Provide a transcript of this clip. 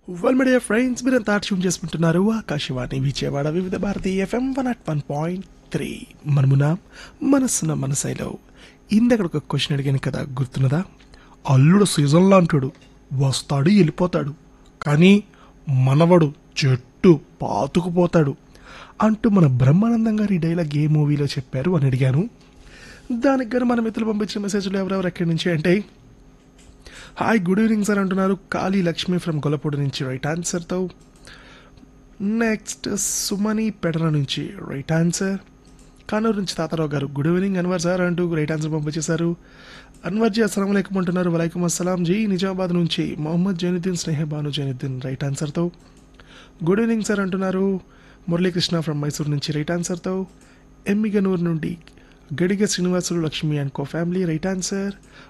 well media friends మీరంతా tune చేసుకుంటున్నారు Akashvani Vijayawada Vividh Bharati FM one ought one point three మనమున మనసున మనసైలో ఇందక్కడ ఒక క్వశ్చన్ అడిగాను కదా గుర్తున్నదా అల్లుడు సీజన్లో అంటాడు వస్తాడు వెళ్ళిపోతాడు కానీ మనవడు చెట్టు పాతుకుపోతాడు అంటూ మన బ్రహ్మానందం గారు ఈ డైలాగ్ ఏ మూవీలో చెప్పారు అని అడిగాను దానికి గాను మన మిత్రులు పంపించిన మెసేజ్లు ఎవరెవరు ఎక్కడి నుంచి అంటే హాయ్ గుడ్ ఈవినింగ్ సార్ అంటున్నారు కాళీ లక్ష్మి ఫ్రమ్ గొల్లపూడి నుంచి రైట్ ఆన్సర్తో నెక్స్ట్ సుమని పెడర నుంచి రైట్ ఆన్సర్ కానూరు నుంచి Tatarao garu good evening Anwar sir అంటూ రైట్ ఆన్సర్ పంపించేశారు అన్వర్ జీ అస్సలం అయికం అంటున్నారు వలైకుం అస్సలాం జీ నిజామాబాద్ నుంచి మొహమ్మద్ జైనుద్దీన్ స్నేహ బాను జైనుద్దీన్ రైట్ ఆన్సర్తో గుడ్ ఈవినింగ్ సార్ అంటున్నారు మురళీకృష్ణ ఫ్రమ్ మైసూర్ నుంచి రైట్ ఆన్సర్తో ఎమ్మిగనూరు నుండి Gadiga Srinivasulu Lakshmi and co family right answer